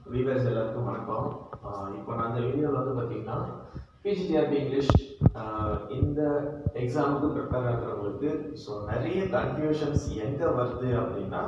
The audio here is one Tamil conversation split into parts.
வீவர்ஸ் எல்லாருக்கும் வணக்கம் ஆஹ் இப்போ நான் இந்த வீடியோவில் வந்து பார்த்தீங்கன்னா பிஜிடிஆர்பி இங்கிலீஷ் ஆஹ் இந்த எக்ஸாமுக்கு ப்ரிப்பேர் ஆகிறவங்களுக்கு ஸோ நிறைய கன்ஃபியூஷன்ஸ் எங்கே வருது அப்படின்னா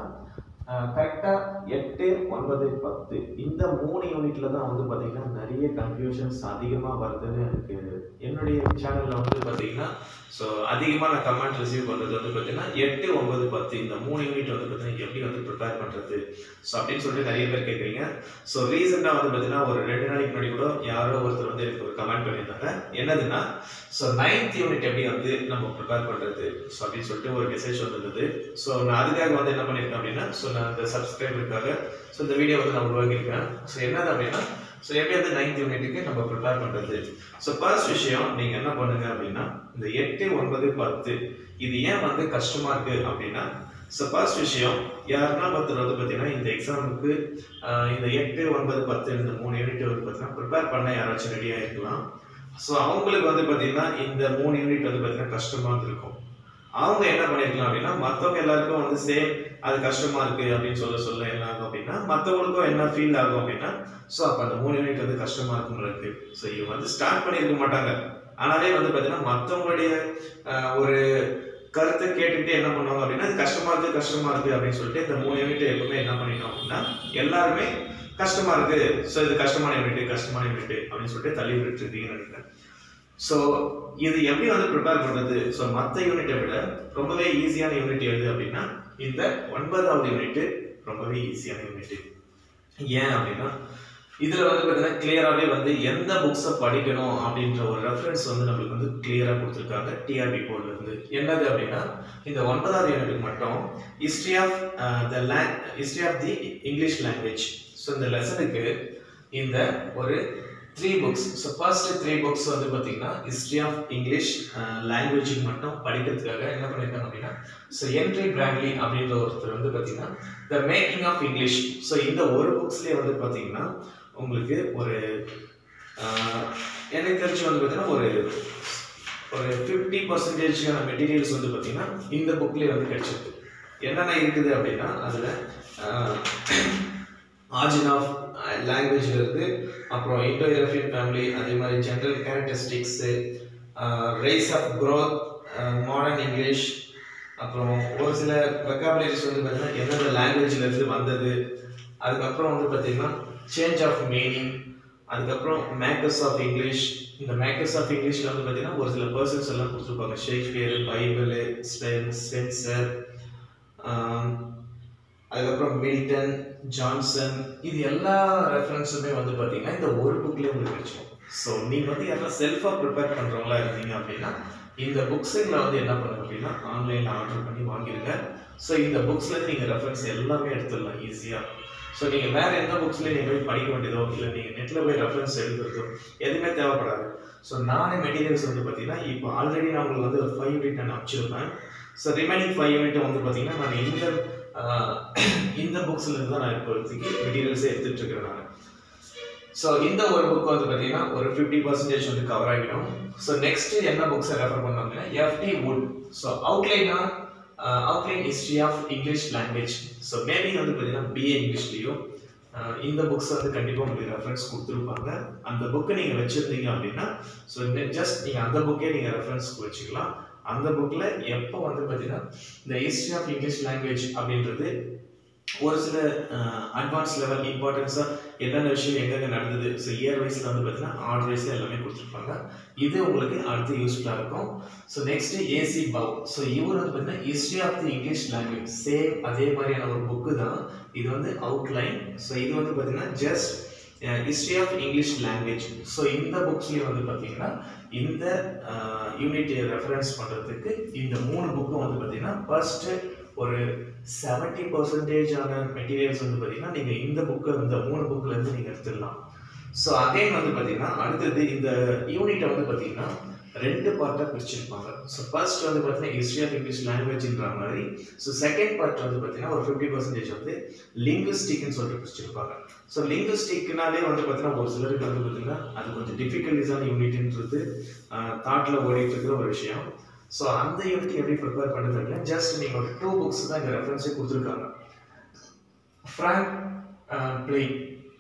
கரெக்டாக எட்டு ஒன்பது பத்து இந்த மூணு யூனிட்ல தான் வந்து பார்த்தீங்கன்னா நிறைய கன்ஃபியூஷன்ஸ் அதிகமாக வருதுன்னு எனக்கு என்னுடைய சேனலில் வந்து பார்த்தீங்கன்னா ஸோ அதிகமாக நான் கமெண்ட் ரிசீவ் பண்ணுறது வந்து பார்த்தீங்கன்னா எட்டு ஒன்பது பத்து இந்த மூணு யூனிட் வந்து பார்த்தீங்கன்னா எப்படி வந்து ப்ரிப்பேர் பண்ணுறது ஸோ அப்படின்னு சொல்லிட்டு நிறைய பேர் கேட்குறீங்க ஸோ ரீசெண்டாக வந்து பார்த்தீங்கன்னா ஒரு ரெண்டு நாளைக்கு முன்னாடி கூட யாரோ ஒருத்தர் வந்து எனக்கு ஒரு கமெண்ட் பண்ணியிருந்தாங்க என்னதுன்னா ஸோ நைன்த் யூனிட் எப்படி வந்து நம்ம ப்ரிப்பேர் பண்ணுறது ஸோ அப்படின்னு சொல்லிட்டு ஒரு மெசேஜ் வந்திருந்தது ஸோ நான் அதுக்காக வந்து என்ன பண்ணியிருக்கேன் அப்படின்னா ஸோ நான் அந்த சப்ஸ்கிரைபருக்காக ஸோ இந்த வீடியோ வந்து நான் உருவாக்கியிருக்கேன் ஸோ என்னது அப்படின்னா ஸோ எப்படி வந்து நைன்த் யூனிட்டுக்கு நம்ம ப்ரிப்பேர் பண்ணுறது ஸோ ஃபர்ஸ்ட் விஷயம் நீங்கள் என்ன பண்ணுங்க அப்படின்னா இந்த எட்டு ஒன்பது பத்து இது ஏன் வந்து கஷ்டமாக இருக்குது அப்படின்னா ஸோ ஃபர்ஸ்ட் விஷயம் யாருன்னா ஒருத்தர் வந்து பார்த்தீங்கன்னா இந்த எக்ஸாமுக்கு இந்த எட்டு ஒன்பது பத்து இந்த மூணு யூனிட் வந்து பார்த்தீங்கன்னா ப்ரிப்பேர் பண்ண யாராச்சும் ரெடியாக இருக்கலாம் ஸோ அவங்களுக்கு வந்து பார்த்தீங்கன்னா இந்த மூணு யூனிட் வந்து பார்த்தீங்கன்னா கஷ்டமாக இருக்கும் அவங்க என்ன பண்ணிருக்கலாம் அப்படின்னா மற்றவங்க எல்லாருக்கும் வந்து சேம் அது கஷ்டமா இருக்கு அப்படின்னு சொல்ல சொல்ல என்ன ஆகும் அப்படின்னா மற்றவங்களுக்கும் என்ன ஃபீல் ஆகும் அப்படின்னா ஸோ அப்போ அந்த மூணு யூனிட் வந்து கஷ்டமா இருக்கும் இருக்கு ஸோ இவங்க வந்து ஸ்டார்ட் பண்ணியிருக்க மாட்டாங்க ஆனாலே வந்து பார்த்தீங்கன்னா மற்றவங்களுடைய ஒரு கருத்தை கேட்டுக்கிட்டே என்ன பண்ணுவாங்க அப்படின்னா இது கஷ்டமா இருக்கு கஷ்டமா இருக்கு அப்படின்னு சொல்லிட்டு இந்த மூணு யூனிட் எப்பவுமே என்ன பண்ணிட்டோம் அப்படின்னா எல்லாருமே கஷ்டமா இருக்கு ஸோ இது கஷ்டமான யூனிட் கஷ்டமான யூனிட் அப்படின்னு சொல்லிட்டு தள்ளி விட்டுட்டு இருக்கீங்கன்னு நினைக்கிறேன் ஸோ இது எப்படி வந்து ப்ரிப்பேர் பண்ணுறது ஸோ மற்ற யூனிட்டை விட ரொம்பவே ஈஸியான யூனிட் எது அப்படின்னா இந்த ஒன்பதாவது யூனிட் ரொம்பவே ஈஸியான யூனிட் ஏன் அப்படின்னா இதில் வந்து பார்த்தீங்கன்னா கிளியராகவே வந்து எந்த புக்ஸை படிக்கணும் அப்படின்ற ஒரு ரெஃபரன்ஸ் வந்து நம்மளுக்கு வந்து கிளியராக கொடுத்துருக்காங்க டிஆர்பி இருந்து என்னது அப்படின்னா இந்த ஒன்பதாவது யூனிட்டுக்கு மட்டும் history of the lang history of the English language so இந்த லெசனுக்கு இந்த ஒரு three books so first three books வந்து பார்த்தீங்கன்னா ஹிஸ்ட்ரி ஆஃப் இங்கிலீஷ் லாங்குவேஜுக்கு மட்டும் படிக்கிறதுக்காக என்ன பண்ணியிருக்காங்க அப்படின்னா ஸோ என்ட்ரி பிராண்ட்லி அப்படின்ற ஒருத்தர் வந்து பார்த்தீங்கன்னா the making of English so இந்த ஒரு புக்ஸ்லேயே வந்து பார்த்தீங்கன்னா உங்களுக்கு ஒரு எனக்கு தெரிஞ்சு வந்து பார்த்தீங்கன்னா ஒரு ஒரு ஃபிஃப்டி பர்சன்டேஜான மெட்டீரியல்ஸ் வந்து பார்த்தீங்கன்னா இந்த புக்லேயே வந்து கிடைச்சிருக்கு என்னென்ன இருக்குது அப்படின்னா அதில் ஆர்ஜின் ஆஃப் லாங்குவேஜில் இருந்து அப்புறம் இண்டோ யூரோப்பியன் ஃபேமிலி அதே மாதிரி general characteristics race of growth modern English அப்புறம் ஒரு சில வெக்காபுலரிஸ் வந்து பார்த்தீங்கன்னா எந்தெந்த லாங்குவேஜில் இருந்து வந்தது அதுக்கப்புறம் வந்து பார்த்தீங்கன்னா சேஞ்ச் ஆஃப் மீனிங் அதுக்கப்புறம் மேக்கர்ஸ் ஆஃப் இங்கிலீஷ் இந்த மேக்கர்ஸ் ஆஃப் இங்கிலீஷில் வந்து பார்த்தீங்கன்னா ஒரு சில பர்சன்ஸ் எல்லாம் கொடுத்துருப்பாங்க ஷேக்ஸ்பியர் பைபிள் ஸ்பென்சர் அதுக்கப்புறம் மில்டன் ஜான்சன் இது எல்லா ரெஃபரன்ஸுமே வந்து பார்த்தீங்கன்னா இந்த ஒரு புக்லேயே உங்களுக்கு வச்சுக்கோம் ஸோ நீங்கள் வந்து யாரெல்லாம் செல்ஃபாக ப்ரிப்பேர் பண்ணுறவங்களா இருந்தீங்க அப்படின்னா இந்த புக்ஸுங்களை வந்து என்ன பண்ணுங்க அப்படின்னா ஆன்லைனில் ஆர்டர் பண்ணி வாங்கிடுங்க ஸோ இந்த புக்ஸ்லேருந்து நீங்கள் ரெஃபரன்ஸ் எல்லாமே எடுத்துடலாம் ஈஸியாக ஸோ நீங்கள் வேறு எந்த புக்ஸ்லேயும் நீங்கள் போய் படிக்க வேண்டியதோ இல்லை நீங்கள் நெட்டில் போய் ரெஃபரன்ஸ் எடுக்கிறதோ எதுவுமே தேவைப்படாது ஸோ நானே மெட்டீரியல்ஸ் வந்து பார்த்தீங்கன்னா இப்போ ஆல்ரெடி நான் உங்களுக்கு வந்து ஒரு ஃபைவ் யூனிட் நான் அனுப்பிச்சிருப்பேன் ஸோ ரிமைனிங் ஃபைவ் யூனிட் வந்து பார்த்தீங்கன்னா நான் இந்த இந்த புக்ஸ்ல இருந்து தான் நான் இப்போதைக்கு மெட்டீரியல்ஸே எடுத்துட்டு இருக்கிறேன் நான் ஸோ இந்த ஒரு புக் வந்து பார்த்தீங்கன்னா ஒரு ஃபிஃப்டி பர்சன்டேஜ் வந்து கவர் ஆகிடும் ஸோ நெக்ஸ்ட் என்ன புக்ஸை ரெஃபர் பண்ணோம் அப்படின்னா எஃப்டி வுட் ஸோ அவுட்லைனா outline history of English language so maybe வந்து பார்த்தீங்கன்னா பிஏ இங்கிலீஷ்லேயும் இந்த புக்ஸ் வந்து கண்டிப்பாக உங்களுக்கு ரெஃபரன்ஸ் கொடுத்துருப்பாங்க அந்த புக்கை நீங்கள் வச்சுருந்தீங்க அப்படின்னா ஸோ ஜஸ்ட் நீங்கள் அந்த புக்கே நீங்கள் ரெஃபரன்ஸ்க்கு வச்சுக்கலாம் அந்த புக்கில் எப்போ வந்து பார்த்தீங்கன்னா இந்த ஹிஸ்ட்ரி ஆஃப் இங்கிலீஷ் லாங்குவேஜ் அப்படின்றது ஒரு சில அட்வான்ஸ் லெவல் இம்பார்ட்டன்ஸாக என்னென்ன விஷயம் எங்கெங்கே நடந்தது ஸோ இயர் வைஸில் வந்து பார்த்தீங்கன்னா ஆர்டர் வைஸில் எல்லாமே கொடுத்துருப்பாங்க இது உங்களுக்கு அடுத்து யூஸ்ஃபுல்லாக இருக்கும் so next A C Baugh so இவர் வந்து பார்த்தீங்கன்னா history of the English language same அதே மாதிரியான ஒரு புக்கு தான் இது வந்து அவுட்லைன் ஸோ இது வந்து பார்த்தீங்கன்னா just history of English language so இந்த புக்ஸ்லேயும் வந்து பார்த்தீங்கன்னா இந்த யூனிட் ரெஃபரன்ஸ் பண்ணுறதுக்கு இந்த மூணு புக்கும் வந்து பார்த்தீங்கன்னா ஃபர்ஸ்ட்டு ஒரு செவன்ட்டி பர்சன்டேஜான மெட்டீரியல்ஸ் வந்து பார்த்தீங்கன்னா நீங்கள் இந்த புக்கை இந்த மூணு புக்கிலேருந்து நீங்கள் எடுத்துடலாம் ஸோ அகைன் வந்து பார்த்தீங்கன்னா அடுத்தது இந்த யூனிட்டை வந்து பார்த்தீங்கன்னா ரெண்டு பார்ட்டாக பிரிச்சிருப்பாங்க ஸோ ஃபர்ஸ்ட் வந்து பார்த்தீங்கன்னா ஹிஸ்ட்ரி ஆஃப் இங்கிலீஷ் லாங்குவேஜ்ன்ற மாதிரி ஸோ செகண்ட் பார்ட் வந்து பார்த்தீங்கன்னா ஒரு ஃபிஃப்டி பர்சன்டேஜ் வந்து லிங்குஸ்டிக்னு சொல்லிட்டு பிரிச்சிருப்பாங்க ஸோ லிங்குஸ்டிக்னாலே வந்து பார்த்தீங்கன்னா ஒரு சிலருக்கு வந்து பார்த்தீங்கன்னா அது கொஞ்சம் டிஃபிகல்டிஸான யூனிட்ன்றது தாட்டில் ஓடிட்டு இருக்கிற ஒரு விஷயம் ஸோ அந்த யூனிட் எப்படி ப்ரிப்பேர் பண்ணுறது அப்படின்னா ஜஸ்ட் நீங்கள் ஒரு டூ புக்ஸ் தான் இந்த ரெஃபரன்ஸே கொடுத்துருக்காங்க ஃப்ராங்க் பிளே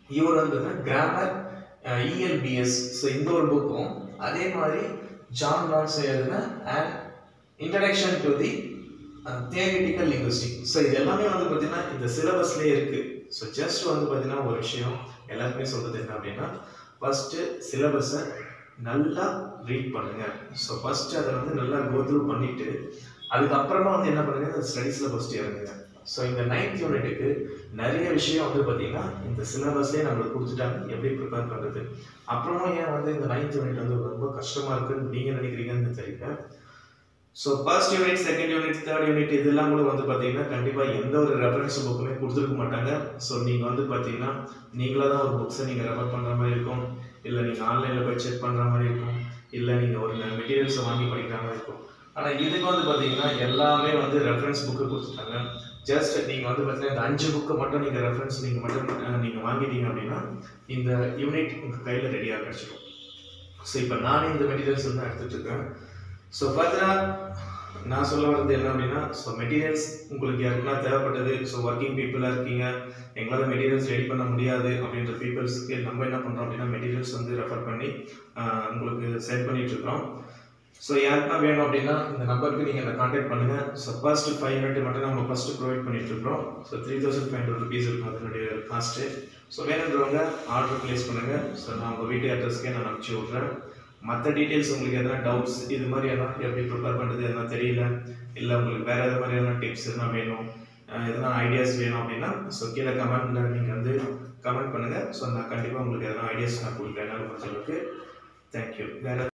இவர் வந்து பார்த்தீங்கன்னா கிராமர் இஎல்பிஎஸ் ஸோ இந்த ஒரு புக்கும் அதே மாதிரி ஜான் லான்ஸ் எழுதின and introduction to the theoretical linguistic so இது எல்லாமே வந்து பார்த்தீங்கன்னா இந்த சிலபஸ்லேயே இருக்குது ஸோ ஜஸ்ட் வந்து பார்த்தீங்கன்னா ஒரு விஷயம் எல்லாருக்குமே சொல்கிறது என்ன அப்படின்னா ஃபஸ்ட்டு சிலபஸை நல்லா ரீட் பண்ணுங்க ஸோ ஃபஸ்ட்டு அதை வந்து நல்லா கோ த்ரூ பண்ணிவிட்டு அதுக்கப்புறமா வந்து என்ன பண்ணுங்க இந்த ஸ்டடீஸில் ஃபஸ்ட்டு இறங்குங்க ஸோ இந்த நைன்த் யூனிட்டுக்கு நிறைய விஷயம் வந்து பார்த்தீங்கன்னா இந்த சிலபஸ்லேயே நம்மளுக்கு கொடுத்துட்டாங்க எப்படி ப்ரிப்பேர் பண்ணுறது அப்புறமா ஏன் வந்து இந்த நைன்த் யூனிட் வந்து ரொம்ப கஷ்டமாக இருக்குன்னு நீங்கள் நினைக்கிறீங்கன்னு தெரியல so first unit second unit third unit இதெல்லாம் கூட வந்து பார்த்தீங்கன்னா கண்டிப்பாக எந்த ஒரு ரெஃபரன்ஸ் புக்குமே கொடுத்துருக்க மாட்டாங்க ஸோ நீங்கள் வந்து பார்த்தீங்கன்னா நீங்களாக தான் ஒரு புக்ஸை நீங்கள் ரெஃபர் பண்ணுற மாதிரி இருக்கும் இல்லை நீங்கள் ஆன்லைனில் போய் செக் பண்ணுற மாதிரி இருக்கும் இல்லை நீங்கள் ஒரு மெட்டீரியல்ஸை வாங்கி படிக்கிற மாதிரி இருக்கும் ஆனால் இதுக்கு வந்து பார்த்தீங்கன்னா எல்லாமே வந்து ரெஃபரன்ஸ் புக்கு கொடுத்துட்டாங்க ஜஸ்ட் நீங்கள் வந்து பார்த்தீங்கன்னா இந்த அஞ்சு புக்கு மட்டும் நீங்கள் ரெஃபரன்ஸ் நீங்கள் மட்டும் நீங்கள் வாங்கிட்டீங்க அப்படின்னா இந்த யூனிட் உங்கள் கையில் ரெடியாக கிடச்சிடும் ஸோ இப்போ நானே இந்த மெட்டீரியல்ஸ் வந்து எடுத்துகிட்டு இருக்கேன் ஸோ ஃபர்தராக நான் சொல்ல வர்றது என்ன அப்படின்னா ஸோ மெட்டீரியல்ஸ் உங்களுக்கு யாருக்குன்னா தேவைப்பட்டது ஸோ ஒர்க்கிங் பீப்புளாக இருக்கீங்க எங்களால் மெட்டீரியல்ஸ் ரெடி பண்ண முடியாது அப்படின்ற பீப்புள்ஸ்க்கு நம்ம என்ன பண்ணுறோம் அப்படின்னா மெட்டீரியல்ஸ் வந்து ரெஃபர் பண்ணி ஆஹ், உங்களுக்கு சென்ட் பண்ணிட்டு இருக்கோம் ஸோ யாருக்குன்னா வேணும் அப்படின்னா இந்த நம்பருக்கு நீங்கள் என்னை காண்டாக்ட் பண்ணுங்கள் ஸோ ஃபர்ஸ்ட் ஃபைவ் யூனிட் மட்டும் நம்ம ஃபஸ்ட்டு ப்ரொவைட் பண்ணிட்டு இருக்கோம் so three thousand five hundred rupees இருக்கும் அதனுடைய காஸ்ட்டு ஸோ வேணுன்றவங்க ஆர்டர் ப்ளேஸ் பண்ணுங்கள் ஸோ நான் உங்கள் வீட்டு அட்ரஸ்க்கே நான் அனுப்பிச்சி விட்றேன் மற்ற டீட்டெயில்ஸ் உங்களுக்கு எதனா டவுட்ஸ் இது மாதிரி எதனா எப்படி ப்ரிப்பேர் பண்ணுறது எதனா தெரியல இல்லை உங்களுக்கு வேறு எது மாதிரி எதனா டிப்ஸ் எதனா வேணும் அஹ் எதனா ஐடியாஸ் வேணும் அப்படின்னா ஸோ கீழே கமெண்ட்டில் நீங்கள் வந்து கமெண்ட் பண்ணுங்கள் ஸோ நான் கண்டிப்பாக உங்களுக்கு எதனா ஐடியாஸ் நான் கொடுக்குறேன் என்னால் முடிஞ்ச அளவுக்கு தேங்க்யூ வேறு